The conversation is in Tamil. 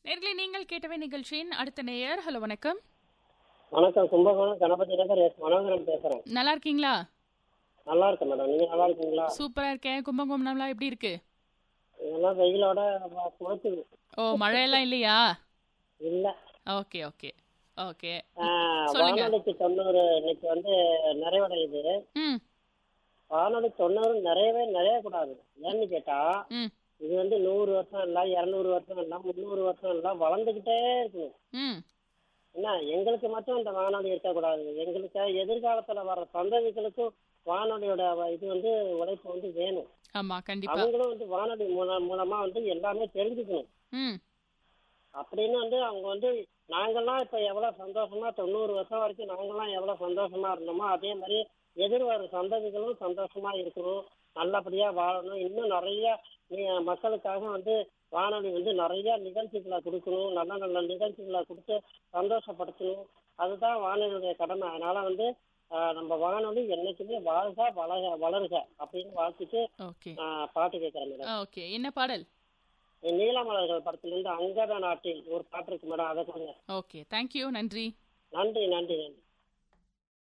நேர்களே நீங்கள் கேட்டவை நிகழ்ச்சியின் அடுத்த நேயர் ஹலோ வணக்கம் வணக்கம் கும்பகோணம் கணபதி நகர் எஸ் மனோகரன் பேசுறேன் நல்லா இருக்கீங்களா நல்லா இருக்கேன் மேடம் நீங்க நல்லா இருக்கீங்களா சூப்பரா இருக்கேன் கும்பகோணம்லாம் எப்படி இருக்கு இதெல்லாம் வெயிலோட கொடுத்துது ஓ மழையெல்லாம் இல்லையா இல்ல ஓகே ஓகே ஓகே ஆஹ், சொல்லுங்க. வானொலிக்கு தொண்ணூறு இன்னைக்கு வந்து நிறைவடையுது ம் வானொலி தொண்ணூறு நிறையவே நிறைய கூடாது ஏன்னு கேட்டா ம் இது வந்து நூறு வருஷம் இல்ல இருநூறு வருஷம் இல்ல முந்நூறு வருஷம் இல்ல வளர்ந்துகிட்டே இருக்கணும் ம் என்ன எங்களுக்கு மட்டும் இந்த வானொலி இருக்கக்கூடாது எங்களுக்கு எதிர்காலத்துல வர சந்ததிகளுக்கும் வானொலியோட வ- இது வந்து உழைப்பு வந்து வேணும் ஆமா கண்டிப்பா அவங்களும் வந்து வானொலி மூலம் மூலமா வந்து எல்லாமே தெரிஞ்சுக்கணும் ம் அப்படின்னு வந்து அவங்க வந்து நாங்கெல்லாம் இப்ப எவ்வளவு சந்தோஷமா தொண்ணூறு வருஷம் வரைக்கும் நாங்கெல்லாம் எவ்வளவு சந்தோஷமா இருந்தோமோ அதே மாதிரி எதிர்வரும் சந்ததிகளும் சந்தோஷமா இருக்கணும் நல்லபடியா வாழணும் இன்னும் நிறைய நீ- மக்களுக்காக வந்து வானொலி வந்து நிறைய நிகழ்ச்சிகளை கொடுக்கணும் நல்ல நல்ல நிகழ்ச்சிகளை கொடுத்து சந்தோஷப்படுத்தணும் அதுதான் வானொலியுடைய கடமை அதனால வந்து ஆஹ், நம்ம வானொலி என்னைக்குமே வாழ்க வளக வளருக அப்படின்னு வாழ்த்துட்டு ஓகே ஆஹ், பாட்டு கேட்கிறேன் மேடம் ஓகே என்ன பாடல் நீலமலர்கள் படத்திலிருந்து அங்கத நாட்டில் ஒரு பாட்டு இருக்கு மேடம் அதை கொடுங்க ஓகே தேங்க்யூ நன்றி நன்றி நன்றி நன்றி